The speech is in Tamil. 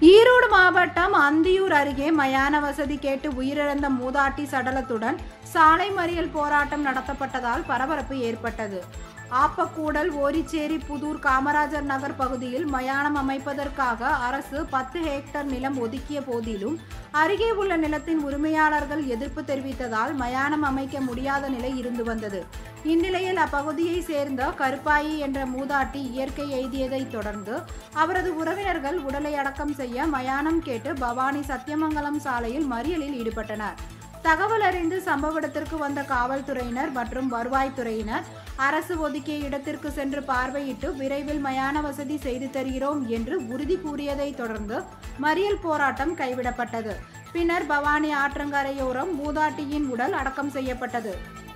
ஈரோடு மாவட்டம் அந்தியூர் அருகே மயான வசதி கேட்டு உயிரிழந்த மூதாட்டி சடலத்துடன் சாலை மறியல் போராட்டம் நடத்தப்பட்டதால் பரபரப்பு ஏற்பட்டது ஆப்பக்கூடல் ஓரிச்சேரி புதூர் காமராஜர் நகர் பகுதியில் மயானம் அமைப்பதற்காக அரசு பத்து ஹெக்டர் நிலம் ஒதுக்கிய போதிலும் அருகே உள்ள நிலத்தின் உரிமையாளர்கள் எதிர்ப்பு தெரிவித்ததால் மயானம் அமைக்க முடியாத நிலை இருந்து வந்தது இந்நிலையில் அப்பகுதியை சேர்ந்த கருப்பாயி என்ற மூதாட்டி இயற்கை எய்தியதைத் தொடர்ந்து அவரது உறவினர்கள் உடலை அடக்கம் செய்ய மயானம் கேட்டு பவானி சத்தியமங்கலம் சாலையில் மறியலில் ஈடுபட்டனர் தகவல் அறிந்து சம்பவ இடத்திற்கு வந்த காவல்துறையினர் மற்றும் வருவாய்த்துறையினர் அரசு ஒதுக்கிய இடத்திற்கு சென்று பார்வையிட்டு விரைவில் மயான வசதி செய்து தருகிறோம் என்று உறுதி கூறியதைத் தொடர்ந்து மறியல் போராட்டம் கைவிடப்பட்டது பின்னர் பவானி ஆற்றங்கரையோரம் மூதாட்டியின் உடல் அடக்கம் செய்யப்பட்டது